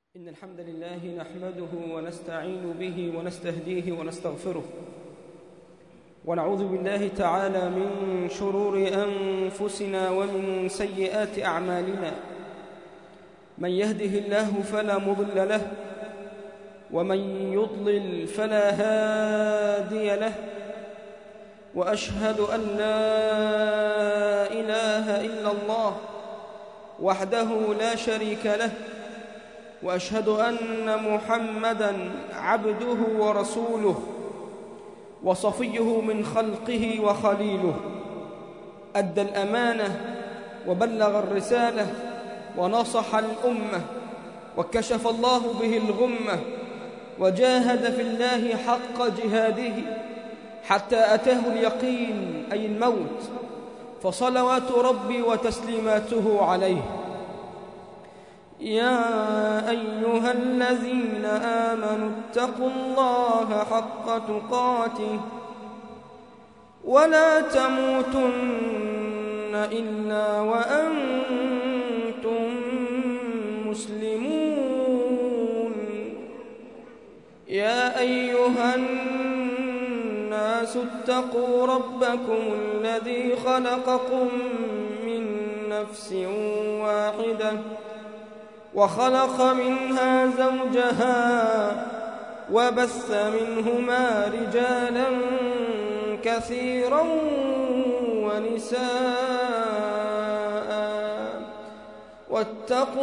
إن الحمد لله نحمده ونستعين به ونستهديه ونستغفره ونعوذ بالله تعالى من شرور أنفسنا ومن سيئات أعمالنا من يهده الله فلا مضل له ومن يضلل فلا هادي له وأشهد أن لا إله إلا الله وحده لا شريك له واشهد ان محمدا عبده ورسوله وصفيه من خلقه وخليله ادى الامانه وبلغ الرساله ونصح الامه وكشف الله به الغمه وجاهد في الله حق جهاده حتى اتاه اليقين اي الموت فصلوات ربي وتسليماته عليه يا أيها الذين آمنوا اتقوا الله حق تقاته ولا تموتن إلا وأنتم مسلمون يا أيها الناس اتقوا ربكم الذي خلقكم من نفس واحده وخلق منها زوجها وبث منهما رجالا كثيرا ونساء واتقوا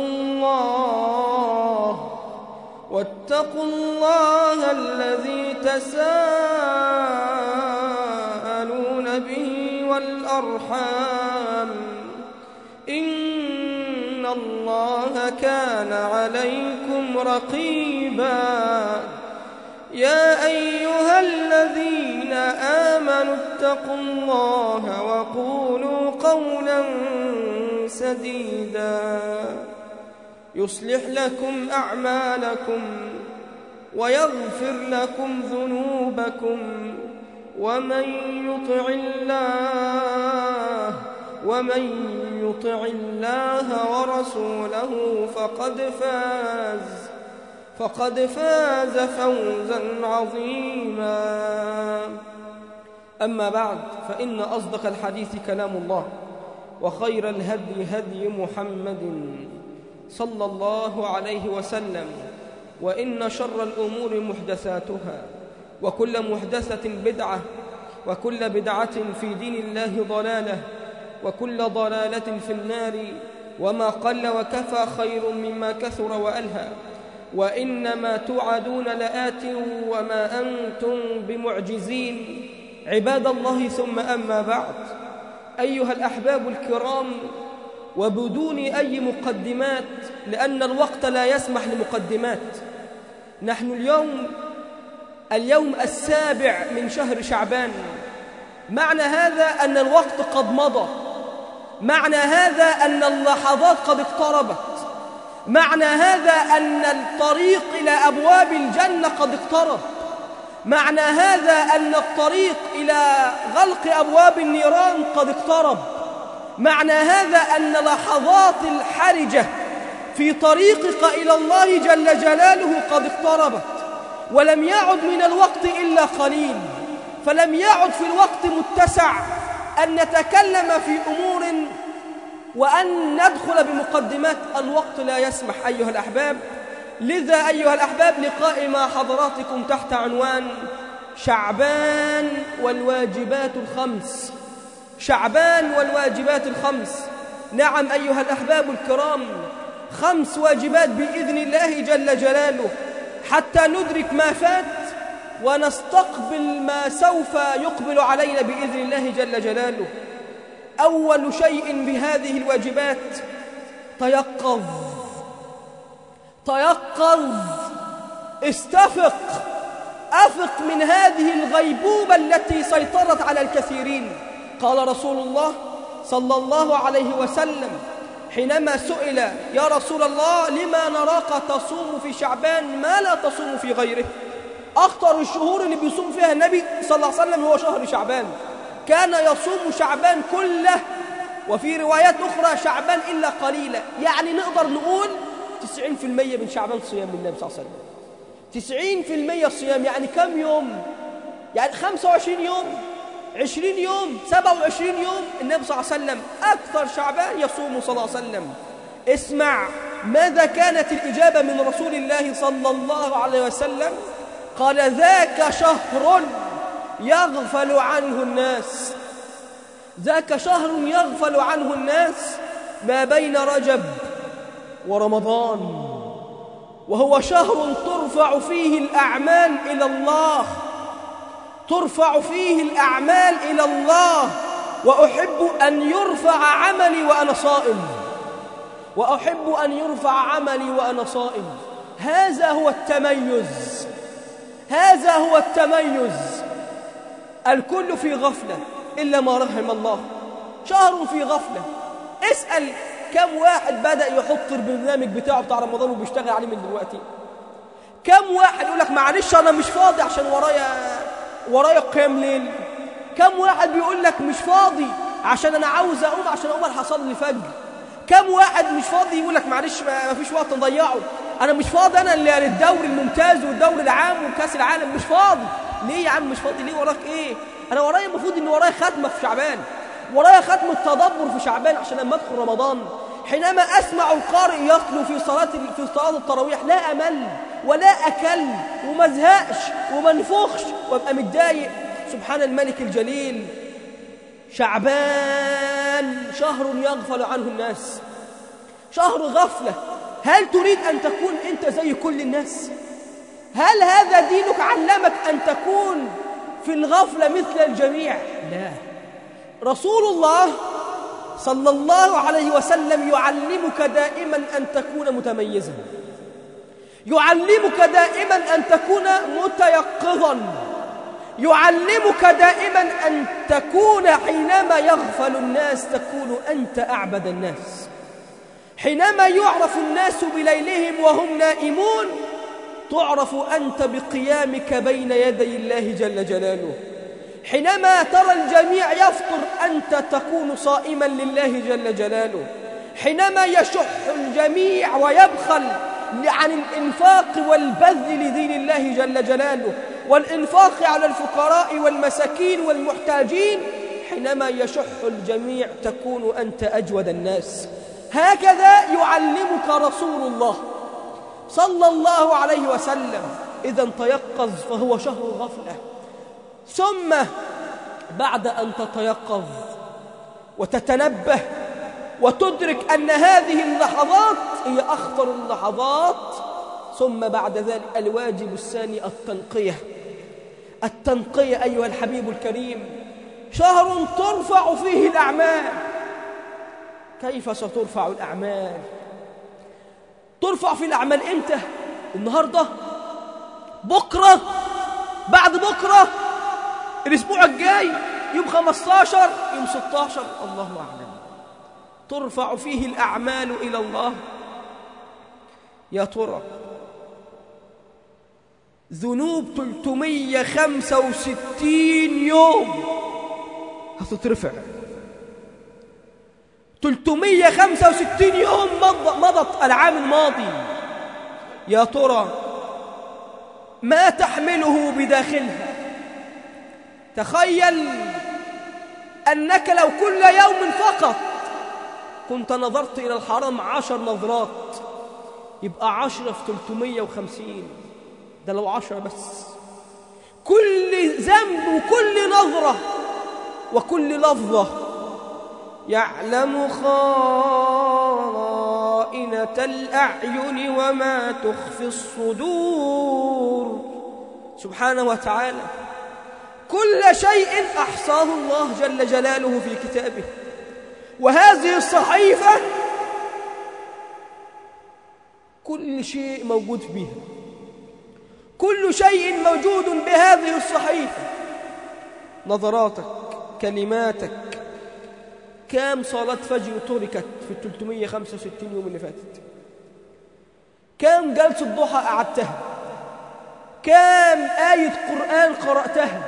الله واتقوا الله الذي تساءلون به والأرحام إن الله كان عليكم رقيبا يا أيها الذين آمنوا اتقوا الله وقولوا قولا سديدا يصلح لكم أعمالكم ويغفر لكم ذنوبكم ومن يطع الله ومن يطع الله ورسوله فقد فاز فقد فاز فوزا عظيما أما بعد فإن أصدق الحديث كلام الله وخير الهدي هدي محمد صلى الله عليه وسلم وإن شر الأمور محدثاتها وكل محدثة بدعة وكل بدعة في دين الله ضلالة وكل ضلالة في النار وما قل وكفى خير مما كثر وألهى وإنما توعدون لآت وما أنتم بمعجزين عباد الله ثم أما بعد أيها الأحباب الكرام وبدون أي مقدمات لأن الوقت لا يسمح لمقدمات نحن اليوم اليوم السابع من شهر شعبان معنى هذا أن الوقت قد مضى معنى هذا أن اللحظات قد اقتربت معنى هذا أن الطريق إلى أبواب الجنة قد اقترب معنى هذا أن الطريق إلى غلق أبواب النيران قد اقترب معنى هذا أن لحظات الحرجة في طريقك إلى الله جل جلاله قد اقتربت ولم يعد من الوقت إلا قليل فلم يعد في الوقت متسع أن نتكلم في أمور وأن ندخل بمقدمات الوقت لا يسمح أيها الأحباب لذا أيها الأحباب لقاء مع حضراتكم تحت عنوان شعبان والواجبات الخمس شعبان والواجبات الخمس نعم أيها الأحباب الكرام خمس واجبات بإذن الله جل جلاله حتى ندرك ما فات ونستقبل ما سوف يقبل علينا بإذن الله جل جلاله أول شيء بهذه الواجبات تيقظ تيقظ استفق أفق من هذه الغيبوبة التي سيطرت على الكثيرين قال رسول الله صلى الله عليه وسلم حينما سئل يا رسول الله لما نراك تصوم في شعبان ما لا تصوم في غيره أخطر الشهور اللي بيصوم فيها النبي صلى الله عليه وسلم هو شهر شعبان كان يصوم شعبان كله وفي روايات أخرى شعبان إلا قليلا يعني نقدر نقول تسعين في المية من شعبان صيام للنبي صلى الله عليه وسلم تسعين في المية صيام يعني كم يوم يعني خمسة وعشرين يوم عشرين يوم سبعة وعشرين يوم النبي صلى الله عليه وسلم أكثر شعبان يصوم صلى الله عليه وسلم اسمع ماذا كانت الإجابة من رسول الله صلى الله عليه وسلم قال ذاك شهر يغفل عنه الناس ذاك شهر يغفل عنه الناس ما بين رجب ورمضان وهو شهر ترفع فيه الأعمال إلى الله ترفع فيه الأعمال إلى الله وأحب أن يرفع عملي وأنا صائم وأحب أن يرفع عملي وأنا صائم هذا هو التميز هذا هو التميز الكل في غفلة إلا ما رحم الله شهر في غفلة اسأل كم واحد بدأ يحط البرنامج بتاعه بتاع رمضان وبيشتغل عليه من دلوقتي كم واحد يقول لك معلش أنا مش فاضي عشان ورايا ورايا قيام ليل كم واحد بيقول لك مش فاضي عشان أنا عاوز أقوم عشان أول هصلي الفجر كم واحد مش فاضي يقول لك معلش ما فيش وقت نضيعه انا مش فاضي انا اللي للدوري الممتاز والدوري العام وكاس العالم مش فاضي ليه يا عم مش فاضي ليه وراك ايه انا ورايا المفروض ان ورايا ختمه في شعبان ورايا ختم التدبر في شعبان عشان لما ادخل رمضان حينما اسمع القارئ يتلو في صلاه في صلاه التراويح لا امل ولا اكل وما ازهقش وما انفخش وابقى متضايق سبحان الملك الجليل شعبان شهر يغفل عنه الناس شهر غفلة هل تريد أن تكون أنت زي كل الناس هل هذا دينك علمك أن تكون في الغفلة مثل الجميع لا رسول الله صلى الله عليه وسلم يعلمك دائما أن تكون متميزا يعلمك دائما أن تكون متيقظا يعلمك دائما أن تكون حينما يغفل الناس تكون أنت أعبد الناس حينما يعرف الناس بليلهم وهم نائمون تعرف أنت بقيامك بين يدي الله جل جلاله حينما ترى الجميع يفطر أنت تكون صائما لله جل جلاله حينما يشح الجميع ويبخل عن الإنفاق والبذل لدين الله جل جلاله والإنفاق على الفقراء والمساكين والمحتاجين حينما يشح الجميع تكون أنت أجود الناس هكذا يعلمك رسول الله صلى الله عليه وسلم إذا تيقظ فهو شهر غفلة ثم بعد أن تتيقظ وتتنبه وتدرك أن هذه اللحظات هي أخطر اللحظات ثم بعد ذلك الواجب الثاني التنقية التنقية أيها الحبيب الكريم شهر ترفع فيه الأعمال كيف سترفع الأعمال ترفع في الأعمال إمتى النهاردة بكرة بعد بكرة الأسبوع الجاي يوم 15 يوم 16 الله أعلم ترفع فيه الأعمال إلى الله يا ترى ذنوب 365 يوم هتترفع 365 يوم مضت العام الماضي يا ترى ما تحمله بداخلها تخيل أنك لو كل يوم فقط كنت نظرت إلى الحرام عشر نظرات يبقى عشرة في 350 ده لو عشرة بس كل ذنب وكل نظرة وكل لفظة يعلم خائنة الأعين وما تخفي الصدور سبحانه وتعالى كل شيء أحصاه الله جل جلاله في كتابه وهذه الصحيفة كل شيء موجود فيها كل شيء موجود بهذه الصحيفة نظراتك كلماتك كام صلاة فجر تركت في 365 يوم اللي فاتت كام جلسة ضحى قعدتها كام آية قرآن قرأتها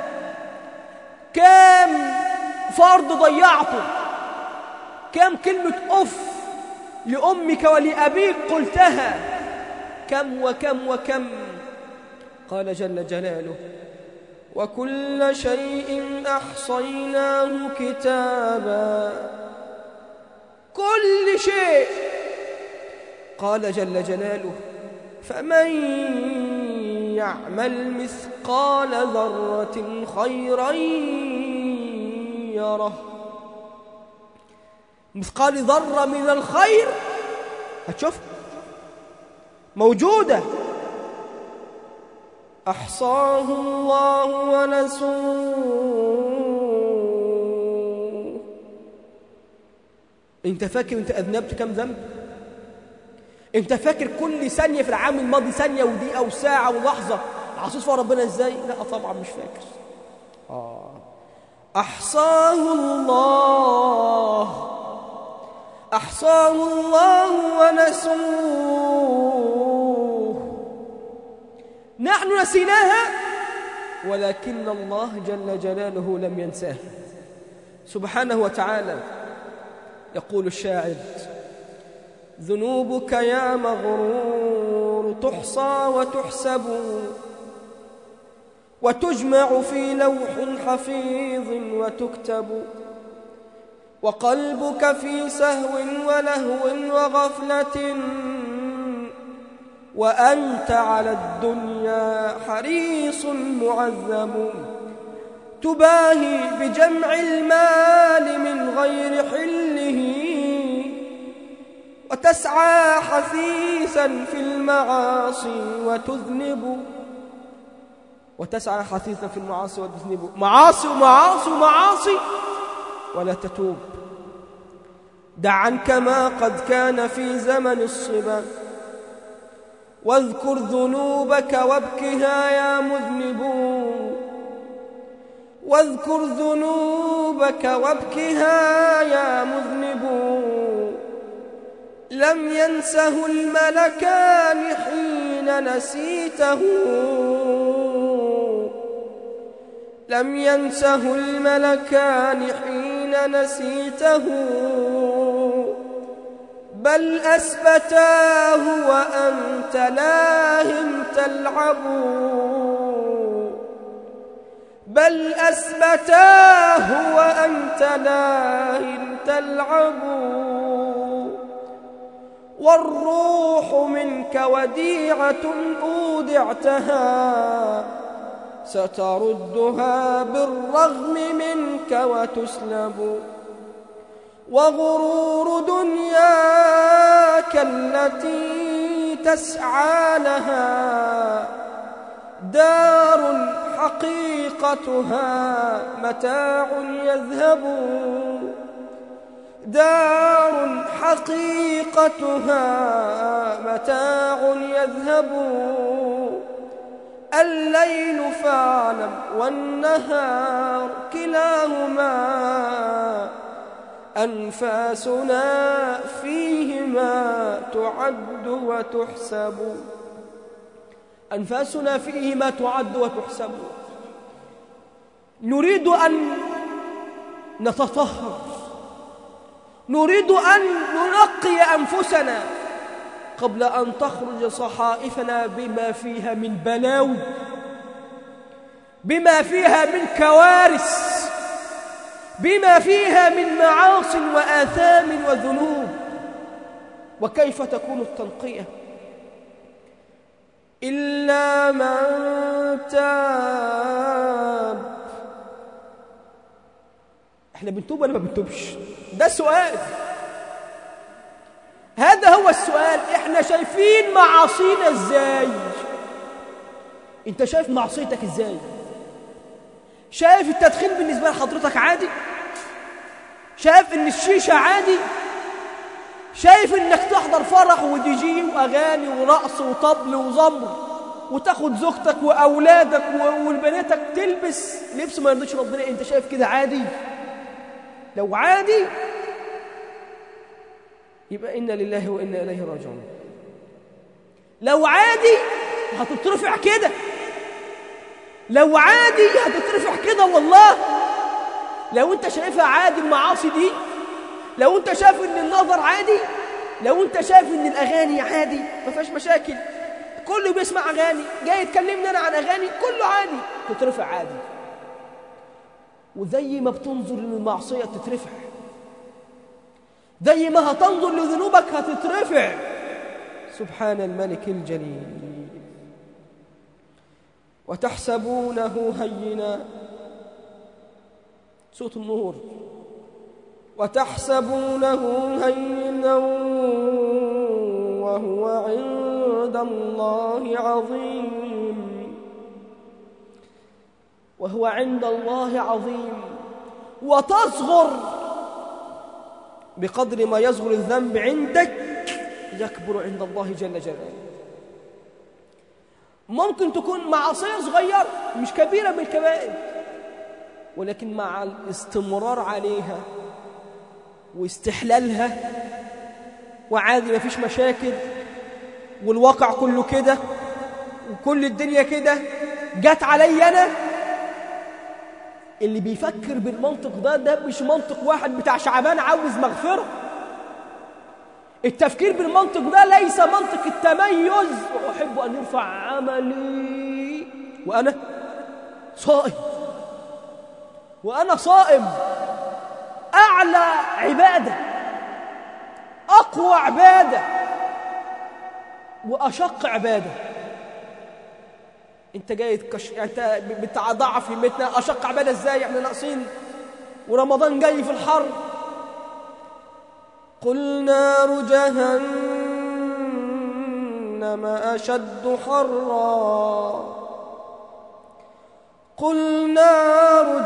كام فرض ضيعته كام كلمة أف لأمك ولأبيك قلتها كم وكم وكم قال جل جلاله وكل شيء أحصيناه كتابا كل شيء قال جل جلاله فمن يعمل مثقال ذرة خيرا يره مثقال ذرة من الخير هتشوف موجودة أحصاه الله ونسوه أنت فاكر أنت أذنبت كم ذنب؟ أنت فاكر كل ثانية في العام الماضي ثانية ودقيقة وساعة ولحظة عصيت فيها ربنا إزاي؟ لا طبعا مش فاكر آه أحصاه الله أحصاه الله ونسوه نحن نسيناها ولكن الله جل جلاله لم ينساها سبحانه وتعالى يقول الشاعر ذنوبك يا مغرور تحصى وتحسب وتجمع في لوح حفيظ وتكتب وقلبك في سهو ولهو وغفلة وأنت على الدنيا حريص معذب تباهي بجمع المال من غير حله وتسعى حثيثا في المعاصي وتذنب وتسعى حثيثا في المعاصي وتذنب معاصي ومعاصي ومعاصي ولا تتوب دع عنك ما قد كان في زمن الصبا واذكر ذنوبك وابكها يا مذنب واذكر ذنوبك وابكها يا مذنب لم ينسه الملكان حين نسيته لم ينسه الملكان حين نسيته بل أثبتاه وأنت لاهم تلعب بل أثبتاه وأنت لاهم تلعب والروح منك وديعة أودعتها ستردها بالرغم منك وتسلب وغرور دنياك التي تسعى لها دار حقيقتها متاع يذهب دار حقيقتها متاع يذهب الليل فاعلم والنهار كلاهما أنفاسنا فيهما تعد وتحسب أنفاسنا فيهما تعد وتحسب نريد أن نتطهر نريد أن ننقي أنفسنا قبل أن تخرج صحائفنا بما فيها من بلاوي بما فيها من كوارث بما فيها من معاص وآثام وذنوب وكيف تكون التنقية إلا من تاب احنا بنتوب ولا ما بنتوبش ده سؤال هذا هو السؤال احنا شايفين معاصينا ازاي انت شايف معصيتك ازاي شايف التدخين بالنسبة لحضرتك عادي شايف ان الشيشة عادي شايف انك تحضر فرح ودي جي واغاني ورقص وطبل وزمر وتاخد زوجتك واولادك والبناتك تلبس لبس ما يرضيش ربنا انت شايف كده عادي لو عادي يبقى إنا لله وإنا إليه راجعون لو عادي هتترفع كده لو عادي هتترفع كده والله لو انت شايفها عادي المعاصي دي لو انت شايف ان النظر عادي لو انت شايف ان الاغاني عادي ما فيهاش مشاكل كله بيسمع اغاني جاي يتكلمني انا عن اغاني كله عادي تترفع عادي وزي ما بتنظر للمعصيه تترفع زي ما هتنظر لذنوبك هتترفع سبحان الملك الجليل وتحسبونه هينا صوت النور وتحسبونه هينا وهو عند الله عظيم وهو عند الله عظيم وتصغر بقدر ما يصغر الذنب عندك يكبر عند الله جل جلاله ممكن تكون معصية صغيرة مش كبيرة من الكبائر ولكن مع الاستمرار عليها واستحلالها وعادي مفيش مشاكل والواقع كله كده وكل الدنيا كده جت علي أنا اللي بيفكر بالمنطق ده ده مش منطق واحد بتاع شعبان عاوز مغفرة التفكير بالمنطق ده ليس منطق التميز وأحب أن يرفع عملي وأنا صائم وأنا صائم أعلى عبادة أقوى عبادة وأشق عبادة أنت جاي تكش... يعني أنت بتضعف همتنا أشق عبادة إزاي إحنا ناقصين ورمضان جاي في الحر قل نار جهنم أشد حرا قل نار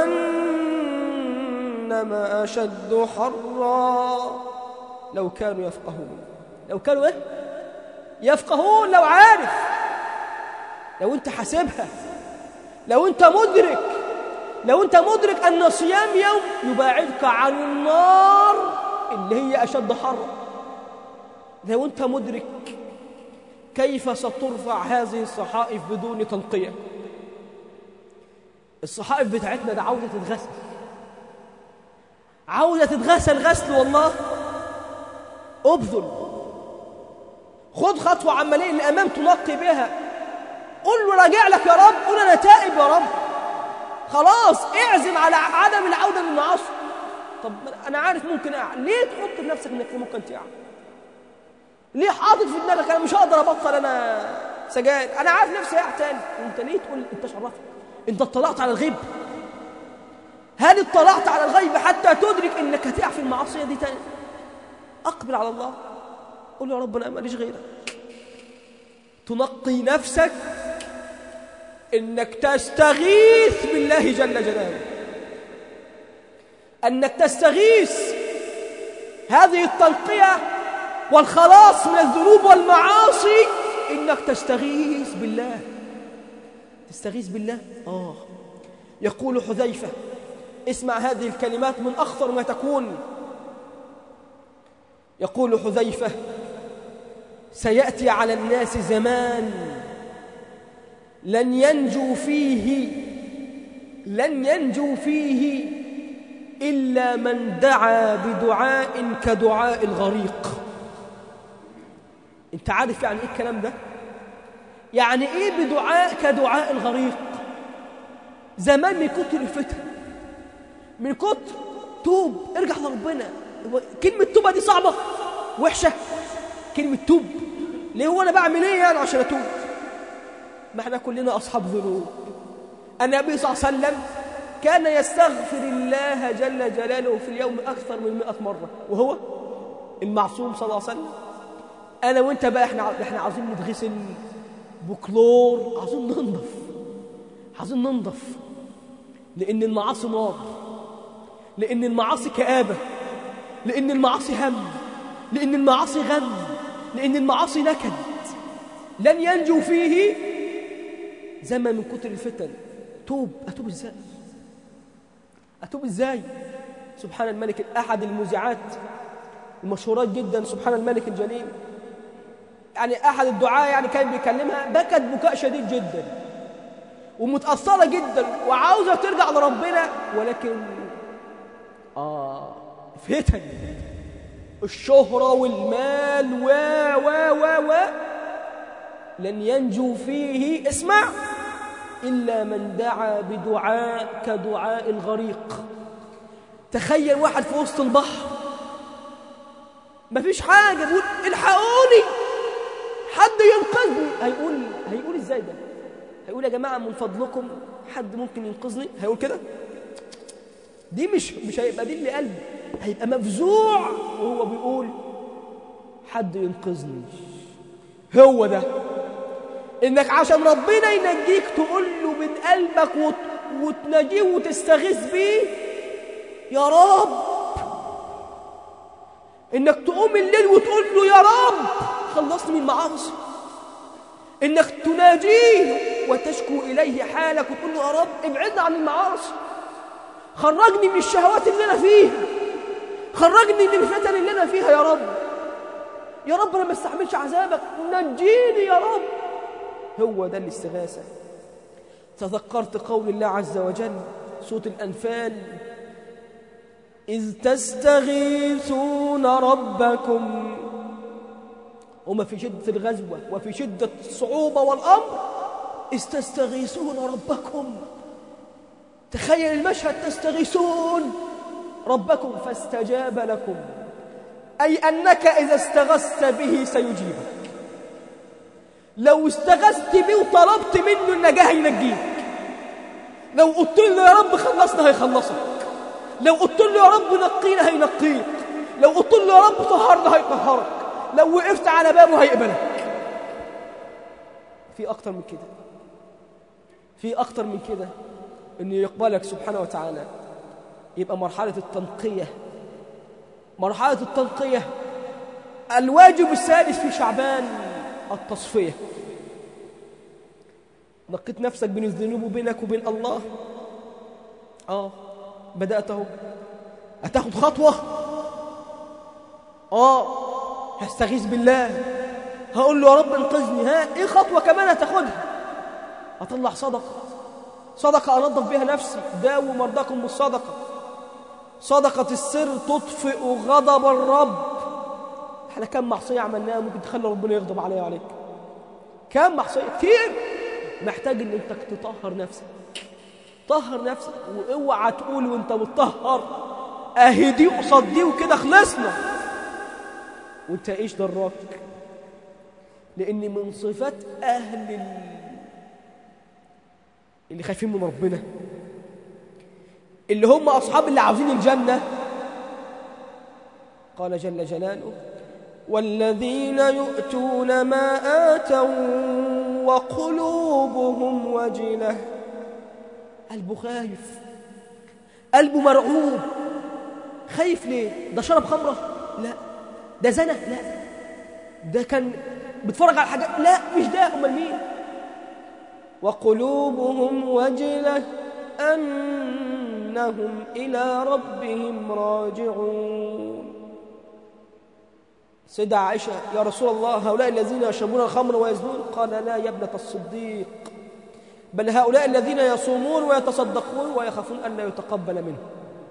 جهنم أشد حرا لو كانوا يفقهون لو كانوا إيه؟ يفقهون لو عارف لو أنت حاسبها لو أنت مدرك لو أنت مدرك أن صيام يوم يباعدك عن النار اللي هي أشد حرا لو أنت مدرك كيف سترفع هذه الصحائف بدون تنقية الصحائف بتاعتنا ده عاوزة تتغسل عاوزة تتغسل غسل والله ابذل خد خطوة عملية للأمام تنقي بها قل له راجع لك يا رب قل أنا تائب يا رب خلاص اعزم على عدم العودة للمعاصي طب أنا عارف ممكن أعمل ليه تحط في نفسك إنك ممكن تعمل ليه حاطط في دماغك أنا مش هقدر أبطل أنا سجاير أنا عارف نفسي هقع تاني أنت ليه تقول أنت شرفك أنت اطلعت على الغيب هل اطلعت على الغيب حتى تدرك انك هتقع في المعصيه دي تاني اقبل على الله قول يا رب انا ماليش غيرك تنقي نفسك انك تستغيث بالله جل جلاله انك تستغيث هذه التنقيه والخلاص من الذنوب والمعاصي انك تستغيث بالله تستغيث بالله اه يقول حذيفه اسمع هذه الكلمات من أخطر ما تكون يقول حذيفة سيأتي على الناس زمان لن ينجو فيه لن ينجو فيه إلا من دعا بدعاء كدعاء الغريق انت عارف يعني ايه الكلام ده يعني ايه بدعاء كدعاء الغريق زمان من كتر الفتن من كتر توب ارجع لربنا كلمة توبة دي صعبة وحشة كلمة توب ليه هو أنا بعمل إيه يعني عشان أتوب ما احنا كلنا أصحاب ذنوب النبي صلى الله عليه وسلم كان يستغفر الله جل جلاله في اليوم أكثر من مئة مرة وهو المعصوم صلى الله عليه وسلم أنا وأنت بقى احنا احنا عاوزين نتغسل بكلور عاوزين ننضف عاوزين ننضف لأن المعاصي نار لأن المعاصي كآبة لأن المعاصي هم لأن المعاصي غم لأن المعاصي نكد لن ينجو فيه زمن من كتر الفتن توب أتوب إزاي أتوب إزاي سبحان الملك أحد المذيعات المشهورات جدا سبحان الملك الجليل يعني أحد الدعاء يعني كان بيكلمها بكت بكاء شديد جدا ومتأثرة جدا وعاوزة ترجع لربنا ولكن آه فتن الشهرة والمال و و و و لن ينجو فيه اسمع إلا من دعا بدعاء كدعاء الغريق تخيل واحد في وسط البحر مفيش حاجة بيقول الحقوني حد ينقذني هيقول هيقول ازاي ده هيقول يا جماعة من فضلكم حد ممكن ينقذني هيقول كده دي مش مش هيبقى دي اللي قلبه هيبقى مفزوع وهو بيقول حد ينقذني هو ده انك عشان ربنا ينجيك تقول له من قلبك وت... وتناجيه وتستغيث بيه يا رب انك تقوم الليل وتقول له يا رب خلصني من المعاصي انك تناجيه وتشكو اليه حالك وتقول له يا رب ابعدنا عن المعاصي خرجني من الشهوات اللي انا فيها خرجني من الفتن اللي انا فيها يا رب يا رب انا ما استحملش عذابك نجيني يا رب هو ده الاستغاثه تذكرت قول الله عز وجل سوره الانفال إذ تستغيثون ربكم هما في شدة الغزوة وفي شدة الصعوبة والأمر إذ تستغيثون ربكم تخيل المشهد تستغيثون ربكم فاستجاب لكم أي أنك إذا استغثت به سيجيبك لو استغثت به وطلبت منه النجاة ينجيك لو قلت له يا رب خلصنا هيخلصك لو قلت له يا رب نقينا هينقيك لو قلت له يا رب طهرنا هيطهرك لو وقفت على بابه هيقبلك في أكتر من كده في أكتر من كده إنه يقبلك سبحانه وتعالى يبقى مرحلة التنقية مرحلة التنقية الواجب السادس في شعبان التصفية نقيت نفسك بين الذنوب وبينك وبين الله آه بدأت اهو هتاخد خطوة اه هستغيث بالله هقول له يا رب انقذني ها ايه خطوة كمان هتاخدها اطلع صدقة صدقة انظف بها نفسي داووا مرضاكم بالصدقة صدقة السر تطفئ غضب الرب احنا كم معصية عملناها ممكن تخلي ربنا يغضب عليا وعليك كم معصية كتير محتاج ان انت تطهر نفسك طهر نفسك واوعى تقول وانت بتطهر اهي دي قصاد دي وكده خلصنا وانت ايش دراك لان من صفات اهل ال... اللي خايفين من ربنا اللي هم اصحاب اللي عاوزين الجنه قال جل جلاله والذين يؤتون ما آتوا وقلوبهم وجله قلبه خايف قلبه مرعوب خايف ليه ده شرب خمرة لا ده زنى لا ده كان بيتفرج على حاجات لا مش ده امال مين وقلوبهم وجلة أنهم إلى ربهم راجعون سيدة عائشة يا رسول الله هؤلاء الذين يشربون الخمر ويزنون قال لا يا ابنة الصديق بل هؤلاء الذين يصومون ويتصدقون ويخافون أن لا يتقبل منهم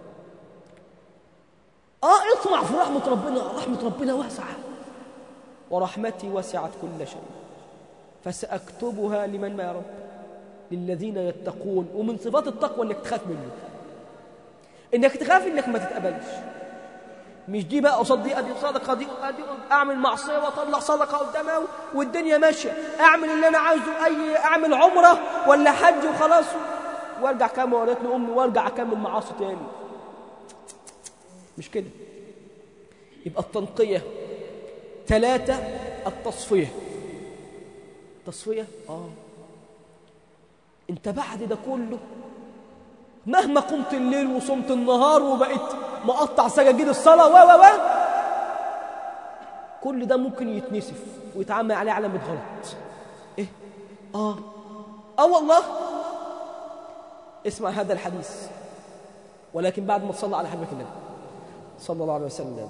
آه اطمع في رحمة ربنا رحمة ربنا واسعة ورحمتي وسعت كل شيء فسأكتبها لمن ما يا رب للذين يتقون ومن صفات التقوى انك تخاف منه انك تخاف انك ما تتقبلش مش دي بقى قصاد دي ادي صدقه دي ادي اعمل معصيه واطلع صدقه قدامها والدنيا ماشيه اعمل اللي انا عايزه اي اعمل عمره ولا حج وخلاص وارجع كام وريتني امي وارجع اكمل معاصي تاني مش كده يبقى التنقيه ثلاثه التصفيه تصفيه اه انت بعد ده كله مهما قمت الليل وصمت النهار وبقيت مقطع سجاجيد الصلاة و و و كل ده ممكن يتنسف ويتعمل عليه علامة غلط ايه اه اه والله اسمع هذا الحديث ولكن بعد ما تصلى على حبيبك النبي صلى الله عليه وسلم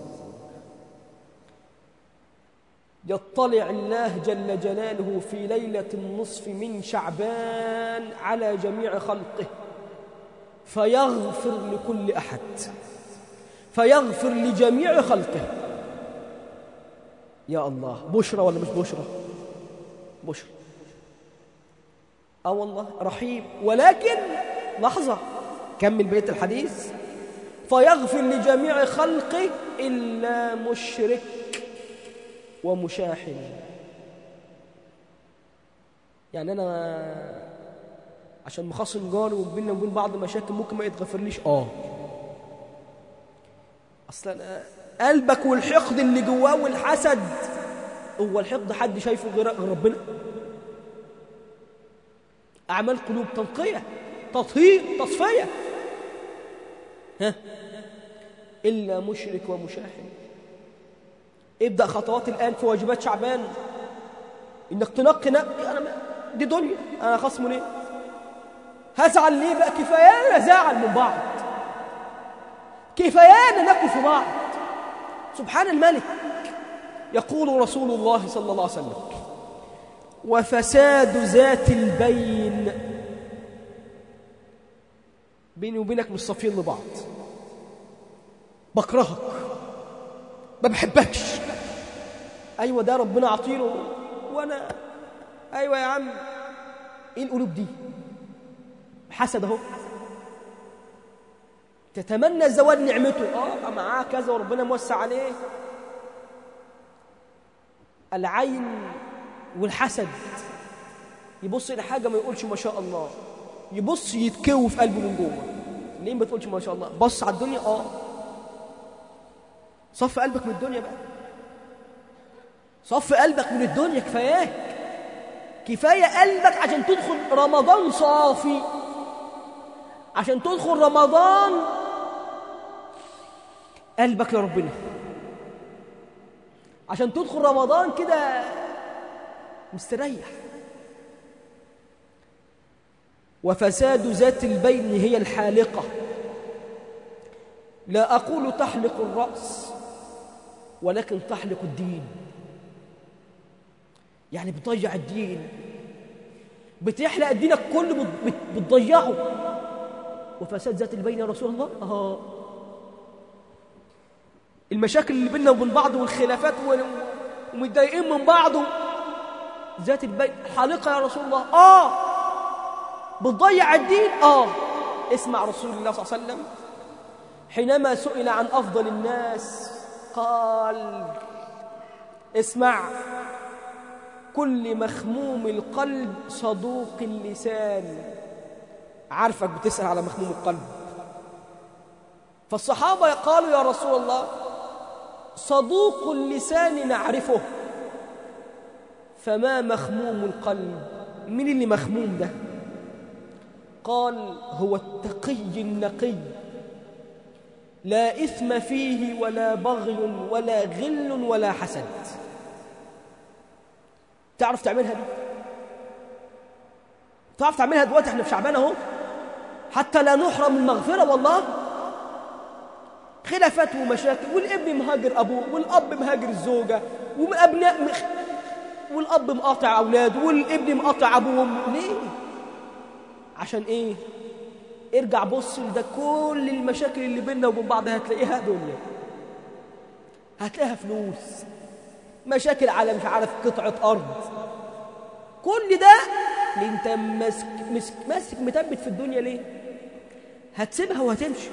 يطلع الله جل جلاله في ليلة النصف من شعبان على جميع خلقه فيغفر لكل أحد فيغفر لجميع خلقه يا الله بشرى ولا مش بشرى بشرى اه والله رحيم ولكن لحظة كمل بيت الحديث فيغفر لجميع خلقه إلا مشرك ومشاحن يعني أنا عشان مخاصم جاري وبيننا وبين بعض مشاكل ممكن ما يتغفرليش اه اصلا قلبك والحقد اللي جواه والحسد هو الحقد حد شايفه غير غير ربنا اعمال قلوب تنقيه تطهير تصفيه ها الا مشرك ومشاحن ابدا خطوات الان في واجبات شعبان انك تنقي نقي انا ما- دي دنيا انا خصمه ليه هزعل ليه بقى كفايانا زعل من بعض كفايانا ناكل في بعض سبحان الملك يقول رسول الله صلى الله عليه وسلم وفساد ذات البين بيني وبينك مش صافيين لبعض بكرهك ما بحبكش ايوه ده ربنا عطيله وانا ايوه يا عم ايه القلوب دي حسد اهو تتمنى زوال نعمته اه يبقى معاه كذا وربنا موسع عليه العين والحسد يبص لحاجه ما يقولش ما شاء الله يبص يتكوي في قلبه من جوه ليه ما تقولش ما شاء الله بص على الدنيا اه صف قلبك من الدنيا بقى صف قلبك من الدنيا كفاياك كفايه قلبك عشان تدخل رمضان صافي عشان تدخل رمضان قلبك يا ربنا عشان تدخل رمضان كده مستريح وفساد ذات البين هي الحالقة لا أقول تحلق الرأس ولكن تحلق الدين يعني بتضيع الدين بتحلق دينك كله بت- بت- بتضيعه وفساد ذات البين يا رسول الله آه. المشاكل اللي بيننا وبين بعض والخلافات وال- ومتضايقين من بعض ذات البين حالقة يا رسول الله آه بتضيع الدين آه اسمع رسول الله صلى الله عليه وسلم حينما سئل عن أفضل الناس قال اسمع كل مخموم القلب صدوق اللسان عارفك بتسأل على مخموم القلب فالصحابة قالوا يا رسول الله صدوق اللسان نعرفه فما مخموم القلب من اللي مخموم ده قال هو التقي النقي لا إثم فيه ولا بغي ولا غل ولا حسد تعرف تعملها دي تعرف تعملها دلوقتي احنا في شعبان اهو حتى لا نحرم المغفرة والله خلافات ومشاكل والابن مهاجر أبوه والأب مهاجر الزوجة وأبناء مخ... والأب مقاطع أولاده والابن مقاطع أبوه وأمه ليه؟ عشان إيه؟ ارجع بص لده كل المشاكل اللي بيننا وبين بعض هتلاقيها دنيا هتلاقيها فلوس مشاكل على مش عارف قطعة أرض كل ده اللي انت ماسك ماسك ماسك مثبت في الدنيا ليه؟ هتسيبها وهتمشي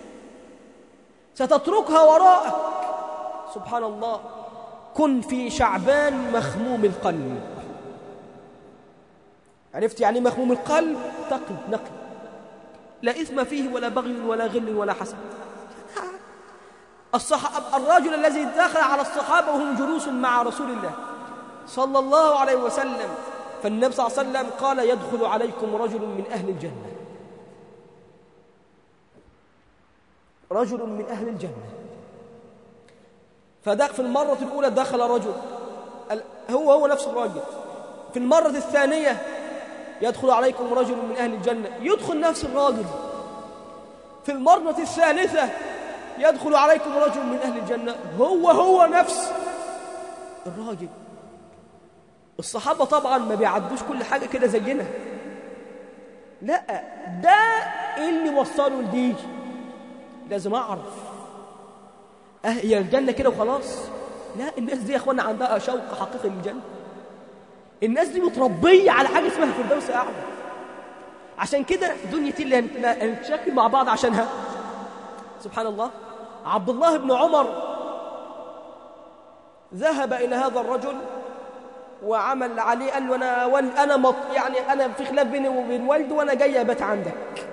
ستتركها وراءك سبحان الله كن في شعبان مخموم القلب عرفت يعني مخموم القلب تقي نقي لا إثم فيه ولا بغي ولا غل ولا حسد الصحابة الرجل الذي دخل على الصحابة وهم جلوس مع رسول الله صلى الله عليه وسلم فالنبي صلى الله عليه وسلم قال يدخل عليكم رجل من أهل الجنة رجل من أهل الجنة فدق في المرة الأولى دخل رجل هو هو نفس الراجل في المرة الثانية يدخل عليكم رجل من أهل الجنة يدخل نفس الراجل في المرة الثالثة يدخل عليكم رجل من أهل الجنة هو هو نفس الراجل الصحابة طبعا ما بيعدوش كل حاجة كده زينا لا ده اللي وصلوا لدي لازم أعرف أه هي الجنة كده وخلاص لا الناس دي يا اخوانا عندها شوق حقيقي للجنه الناس دي متربيه على حاجه اسمها فردوس اعلى عشان كده دنيتي اللي هنتشكل مع بعض عشانها سبحان الله عبد الله بن عمر ذهب إلى هذا الرجل وعمل عليه قال له أنا ول أنا مط يعني أنا في خلاف بيني وبين والدي وأنا جاي أبات عندك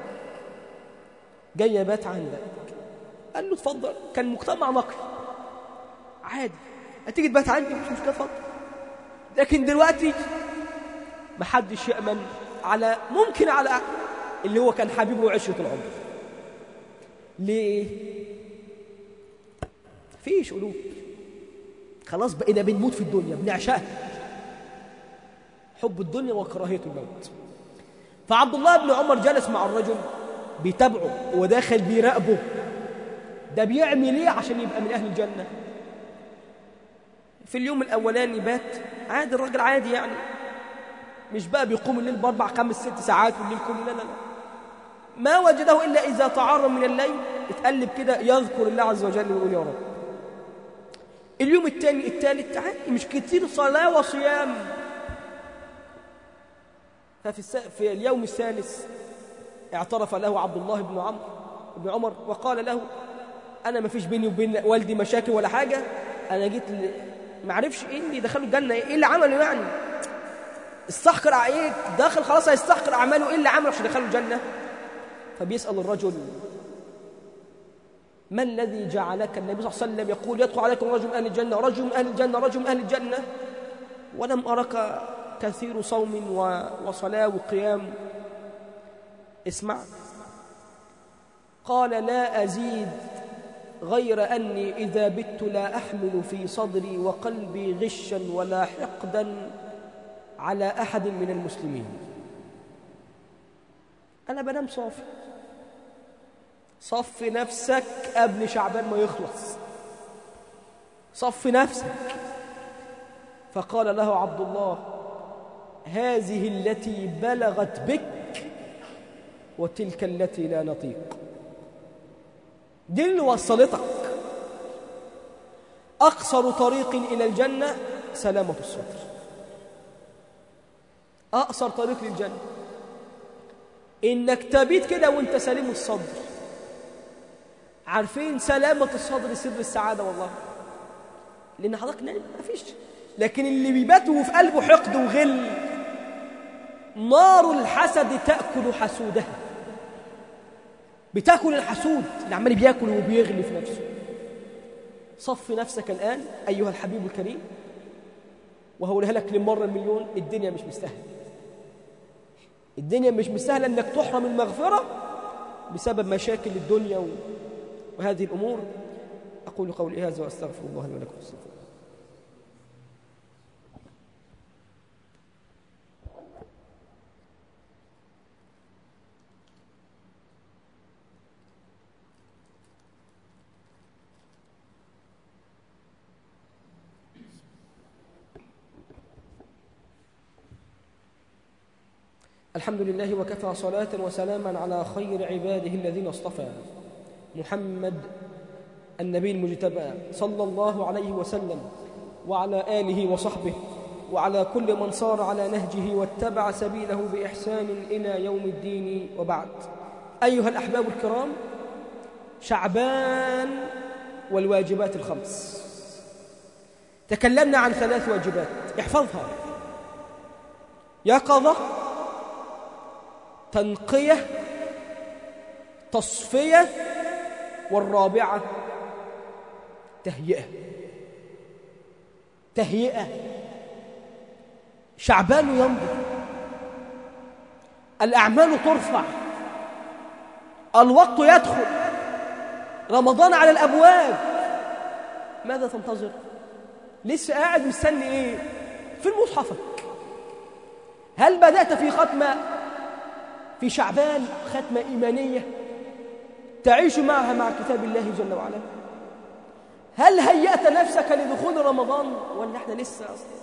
جاي أبات عندك قال له اتفضل كان مجتمع نقي عادي هتيجي تبات عندي مش مشكلة اتفضل لكن دلوقتي محدش يأمن على ممكن على اللي هو كان حبيبه وعشرة العمر ليه؟ فيش قلوب خلاص بقينا بنموت في الدنيا بنعشقها حب الدنيا وكراهية الموت فعبد الله بن عمر جلس مع الرجل بيتابعه وداخل بيراقبه ده بيعمل ايه عشان يبقى من اهل الجنه في اليوم الاولاني بات عادي الراجل عادي يعني مش بقى بيقوم الليل باربع خمس ست ساعات والليل كله لا لا لا ما وجده الا اذا تعرض من الليل اتقلب كده يذكر الله عز وجل ويقول يا رب اليوم الثاني الثالث عادي مش كتير صلاه وصيام ففي الس... في اليوم الثالث اعترف له عبد الله بن عمرو بن عمر وقال له انا ما فيش بيني وبين والدي مشاكل ولا حاجه انا جيت ل... ما عرفش ايه اللي دخله الجنه ايه اللي عمله يعني استحقر ايه داخل خلاص هيستحقر اعماله ايه اللي عمله عشان دخله الجنه فبيسال الرجل ما الذي جعلك النبي صلى الله عليه وسلم يقول يدخل عليكم رجل من اهل الجنه رجل من اهل الجنه رجل من اهل الجنه ولم ارك كثير صوم وصلاه وقيام اسمع قال لا ازيد غير اني اذا بت لا احمل في صدري وقلبي غشا ولا حقدا على احد من المسلمين انا بنام صافي صف نفسك قبل شعبان ما يخلص صف نفسك فقال له عبد الله هذه التي بلغت بك وتلك التي لا نطيق دي اللي وصلتك أقصر طريق إلى الجنة سلامة الصدر أقصر طريق للجنة إنك تبيت كده وانت سليم الصدر عارفين سلامة الصدر سر السعادة والله لأن حضرتك نايم ما فيش لكن اللي بيبات وفي قلبه حقد وغل نار الحسد تأكل حسودها بتاكل الحسود اللي عمال بياكل وبيغلي في نفسه صف نفسك الآن أيها الحبيب الكريم وهقولها لك للمرة المليون الدنيا مش مستاهلة الدنيا مش مستاهلة أنك تحرم المغفرة بسبب مشاكل الدنيا وهذه الأمور أقول قولي هذا وأستغفر الله لي ولكم استغفر الحمد لله وكفى صلاة وسلاما على خير عباده الذين اصطفى محمد النبي المجتبى صلى الله عليه وسلم وعلى آله وصحبه وعلى كل من صار على نهجه واتبع سبيله بإحسان إلى يوم الدين وبعد أيها الأحباب الكرام شعبان والواجبات الخمس تكلمنا عن ثلاث واجبات احفظها يقظة تنقية تصفية والرابعة تهيئة تهيئة شعبان ينظر الأعمال ترفع الوقت يدخل رمضان على الأبواب ماذا تنتظر لسه قاعد مستني ايه في مصحفك هل بدأت في ختمة في شعبان ختمة إيمانية تعيش معها مع كتاب الله جل وعلا هل هيأت نفسك لدخول رمضان ولا احنا لسه أصلا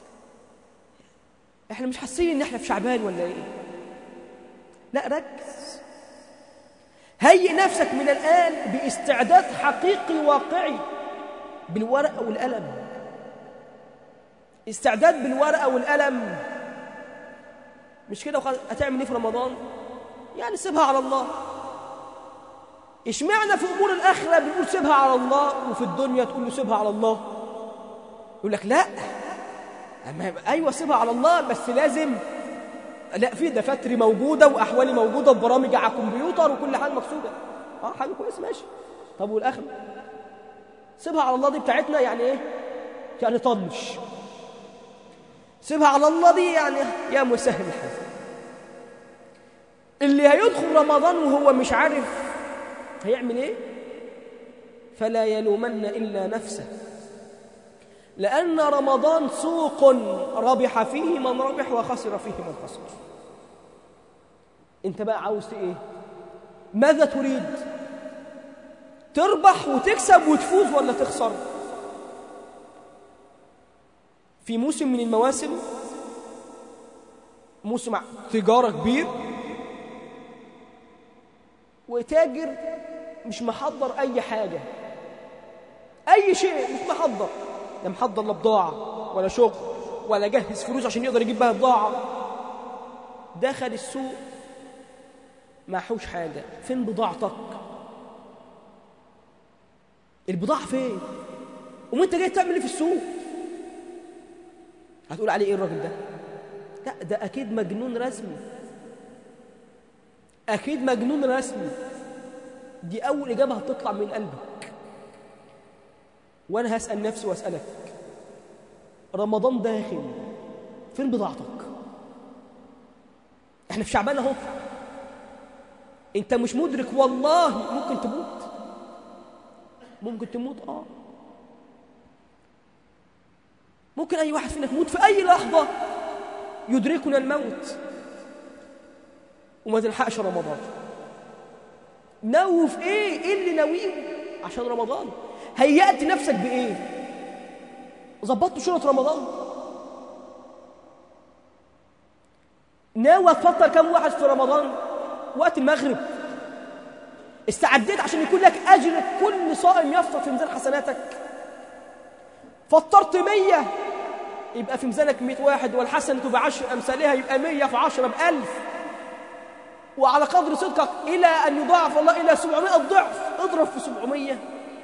احنا مش حاسين ان احنا في شعبان ولا ايه لا ركز هيئ نفسك من الآن باستعداد حقيقي واقعي بالورقة والقلم استعداد بالورقة والقلم مش كده وخلاص هتعمل ايه في رمضان يعني سيبها على الله اشمعنى في امور الاخره بنقول سيبها على الله وفي الدنيا تقول له سيبها على الله يقول لك لا أما ايوه سيبها على الله بس لازم لا في دفاتري موجوده واحوالي موجوده وبرامج على الكمبيوتر وكل حاجه مكتوبه اه حاجه كويسه ماشي طب والاخره سيبها على الله دي بتاعتنا يعني ايه يعني طنش سيبها على الله دي يعني يا مسهل الحال اللي هيدخل رمضان وهو مش عارف هيعمل ايه فلا يلومن الا نفسه لان رمضان سوق ربح فيه من ربح وخسر فيه من خسر انت بقى عاوز ايه ماذا تريد تربح وتكسب وتفوز ولا تخسر في موسم من المواسم موسم تجارة كبير وتاجر مش محضر أي حاجة أي شيء مش محضر لا محضر لا بضاعة ولا شغل ولا جهز فلوس عشان يقدر يجيب بها بضاعة دخل السوق معهوش حاجة فين بضاعتك البضاعة فين وانت جاي تعمل ايه في السوق هتقول عليه ايه الراجل ده لا ده اكيد مجنون رسمي اكيد مجنون رسمي دي اول اجابه هتطلع من قلبك وانا هسال نفسي واسالك رمضان داخل فين بضاعتك احنا في شعبان اهو انت مش مدرك والله ممكن تموت ممكن تموت اه ممكن اي واحد فينا يموت في اي لحظه يدركنا الموت وما تلحقش رمضان ناوي في ايه ايه اللي ناويه عشان رمضان هيأت نفسك بايه ظبطت شنطه رمضان ناوي تفطر كم واحد في رمضان وقت المغرب استعديت عشان يكون لك اجر كل صائم يفطر في ميزان حسناتك فطرت مية يبقى في ميزانك مئة واحد والحسنة بعشر أمثالها يبقى مية في عشرة بألف وعلى قدر صدقك إلى أن يضاعف الله إلى سبعمائة ضعف اضرب في سبعمية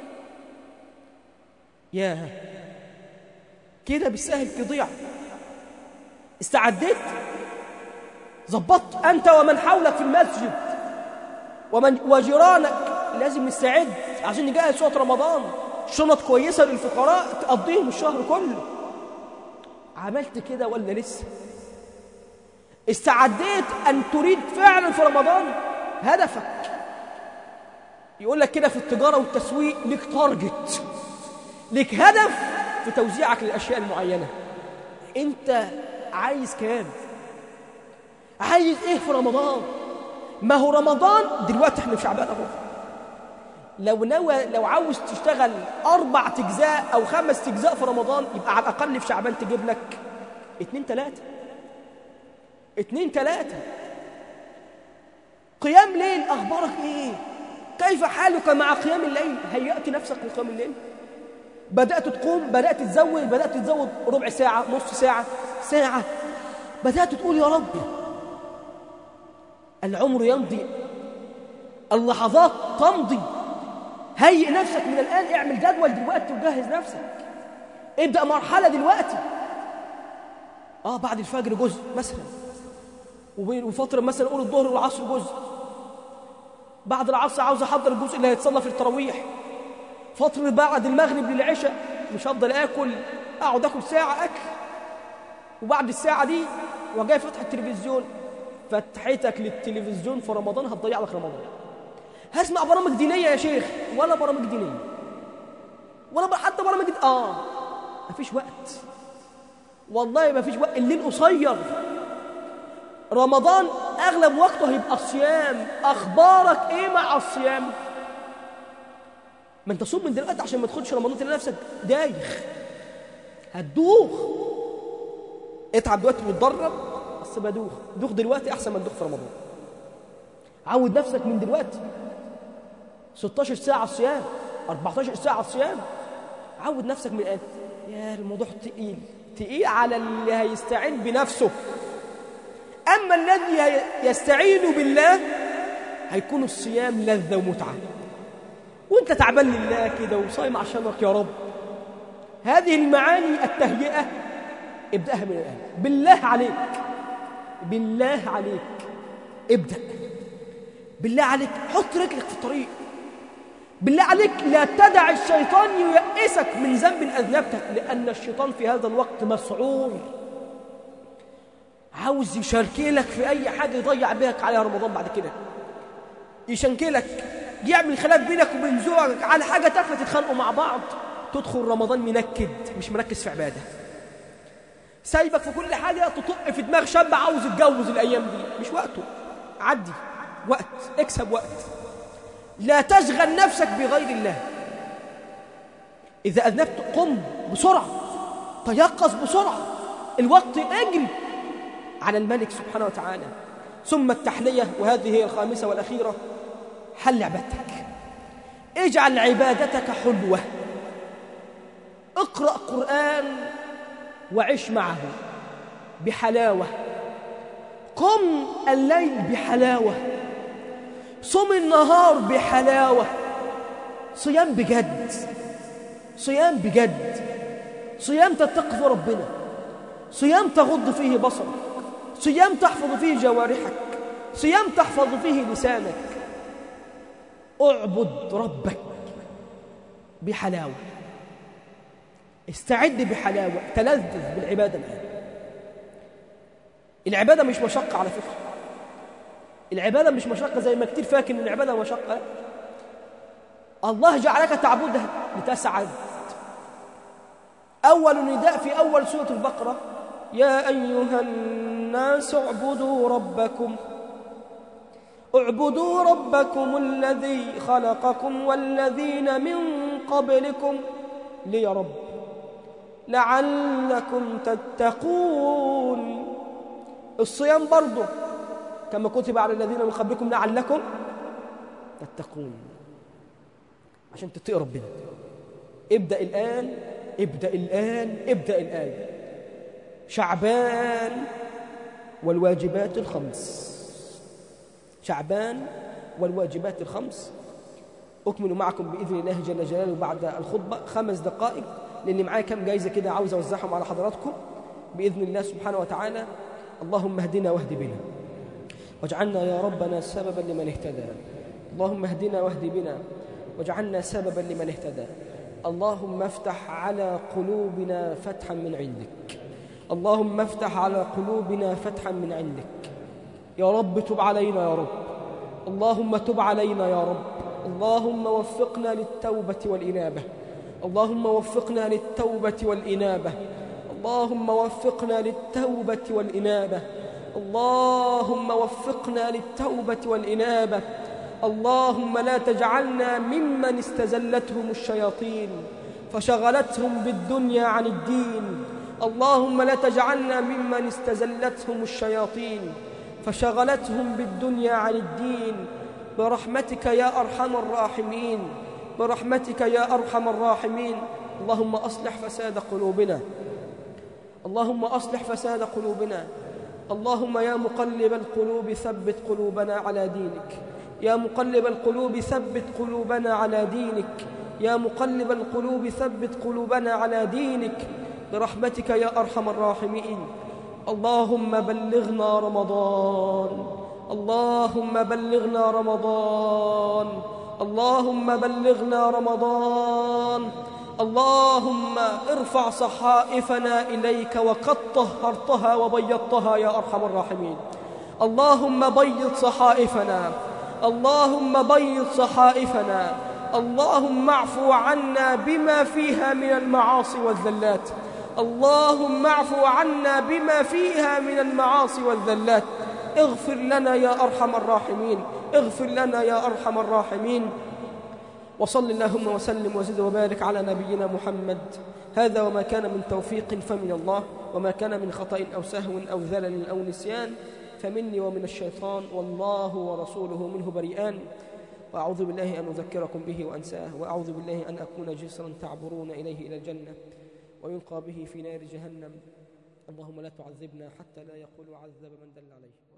ياه كده بالسهل تضيع استعديت ظبطت أنت ومن حولك في المسجد ومن وجيرانك لازم نستعد عشان نجهز شوط رمضان شنط كويسة للفقراء تقضيهم الشهر كله عملت كده ولا لسه استعديت أن تريد فعلا في رمضان هدفك يقول لك كده في التجارة والتسويق لك تارجت لك هدف في توزيعك للأشياء المعينة أنت عايز كام عايز إيه في رمضان ما هو رمضان دلوقتي احنا في شعبان اهو لو نوى لو عاوز تشتغل أربع أجزاء أو خمس أجزاء في رمضان يبقى على الأقل في شعبان تجيب لك اتنين تلاتة اتنين تلاتة قيام ليل أخبارك إيه؟ كيف حالك مع قيام الليل؟ هيأت نفسك لقيام الليل؟ بدأت تقوم بدأت تزود بدأت تزود ربع ساعة نص ساعة ساعة بدأت تقول يا رب العمر يمضي اللحظات تمضي هيئ نفسك من الآن اعمل جدول دلوقتي وجهز نفسك ابدأ مرحلة دلوقتي اه بعد الفجر جزء مثلا وفترة مثلا قول الظهر والعصر جزء بعد العصر عاوز احضر الجزء اللي هيتصلى في التراويح فترة بعد المغرب للعشاء مش هفضل اكل اقعد اكل ساعة اكل وبعد الساعة دي وجاي فتح التلفزيون فتحتك للتلفزيون في رمضان هتضيع لك رمضان هسمع برامج دينية يا شيخ ولا برامج دينية ولا حتى برامج دي... آه مفيش وقت والله مفيش وقت الليل قصير رمضان أغلب وقته هيبقى الصيام أخبارك إيه مع الصيام ما أنت صوم من دلوقتي عشان ما تاخدش رمضان تلاقي نفسك دايخ هتدوخ اتعب دلوقتي وتدرب بس بدوخ دوخ دلوقتي أحسن ما تدوخ في رمضان عود نفسك من دلوقتي 16 ساعة صيام 14 ساعة صيام عود نفسك من الآن يا الموضوع تقيل تقيل على اللي هيستعين بنفسه أما الذي يستعين بالله هيكون الصيام لذة ومتعة وانت تعبان لله كده وصايم عشانك يا رب هذه المعاني التهيئة ابدأها من الآن بالله عليك بالله عليك ابدأ بالله عليك حط رجلك في الطريق بالله عليك لا تدع الشيطان ييأسك من ذنب أذنبته لأن الشيطان في هذا الوقت مسعور عاوز يشاركلك في أي حاجة يضيع بيك عليها رمضان بعد كده يشنكلك يعمل خلاف بينك وبين زوجك على حاجة تافهة تتخانقوا مع بعض تدخل رمضان منكد مش مركز في عبادة سايبك في كل حاجة تطق في دماغ شاب عاوز يتجوز الأيام دي مش وقته عدي وقت اكسب وقت لا تشغل نفسك بغير الله إذا أذنبت قم بسرعة تيقظ بسرعة الوقت اجري على الملك سبحانه وتعالى ثم التحلية وهذه هي الخامسة والأخيرة حل عبادتك اجعل عبادتك حلوة اقرأ قرآن وعش معه بحلاوة قم الليل بحلاوة صم النهار بحلاوة صيام بجد صيام بجد صيام تتقي في ربنا صيام تغض فيه بصرك صيام تحفظ فيه جوارحك صيام تحفظ فيه لسانك اعبد ربك بحلاوة استعد بحلاوة تلذذ بالعبادة الآن العبادة مش مشقة على فكرة العبادة مش مشقة زي ما كتير فاكر إن العبادة مشقة الله جعلك تعبده لتسعد أول نداء في أول سورة البقرة يا أيها الناس اعبدوا ربكم اعبدوا ربكم الذي خلقكم والذين من قبلكم لي رب لعلكم تتقون الصيام برضه كما كتب على الذين من قبلكم لعلكم تتقون عشان تطيق ربنا ابدأ الآن ابدأ الآن ابدأ الآن شعبان والواجبات الخمس شعبان والواجبات الخمس أكمل معكم بإذن الله جل جلاله بعد الخطبة خمس دقائق لأن معايا كم جايزة كده عاوز أوزعهم على حضراتكم بإذن الله سبحانه وتعالى اللهم اهدنا واهد بنا واجعلنا يا ربنا سببا لمن اهتدى اللهم اهدنا واهد بنا واجعلنا سببا لمن اهتدى اللهم افتح على قلوبنا فتحا من عندك اللهم افتح على قلوبنا فتحا من عندك يا رب تب علينا يا رب اللهم تب علينا يا رب اللهم وفقنا للتوبة والإنابة اللهم وفقنا للتوبة والإنابة اللهم وفقنا للتوبة والإنابة اللهم وفقنا للتوبة والإنابة اللهم لا تجعلنا ممن استزلتهم الشياطين فشغلتهم بالدنيا عن الدين اللهم لا تجعلنا ممن استزلتهم الشياطين فشغلتهم بالدنيا عن الدين برحمتك يا أرحم الراحمين برحمتك يا أرحم الراحمين اللهم أصلح فساد قلوبنا اللهم أصلح فساد قلوبنا اللهم يا مقلب القلوب ثبت قلوبنا على دينك يا مقلب القلوب ثبت قلوبنا على دينك يا مقلب القلوب ثبت قلوبنا على دينك برحمتك يا أرحم الراحمين اللهم بلغنا رمضان اللهم بلغنا رمضان اللهم بلغنا رمضان اللهم ارفع صحائفنا إليك وقد طهرتها وبيضتها يا أرحم الراحمين اللهم بيض صحائفنا اللهم بيض صحائفنا اللهم اعفو عنا بما فيها من المعاصي والذلات اللهم اعفو عنا بما فيها من المعاصي والذلات اغفر لنا يا أرحم الراحمين اغفر لنا يا أرحم الراحمين وصل اللهم وسلم وزد وبارك على نبينا محمد هذا وما كان من توفيق فمن الله وما كان من خطأ أو سهو أو ذلل أو نسيان فمني ومن الشيطان والله ورسوله منه بريئان وأعوذ بالله أن أذكركم به وأنساه وأعوذ بالله أن أكون جسرا تعبرون إليه إلى الجنة ويلقى به في نار جهنم اللهم لا تعذبنا حتى لا يقول عذب من دل عليه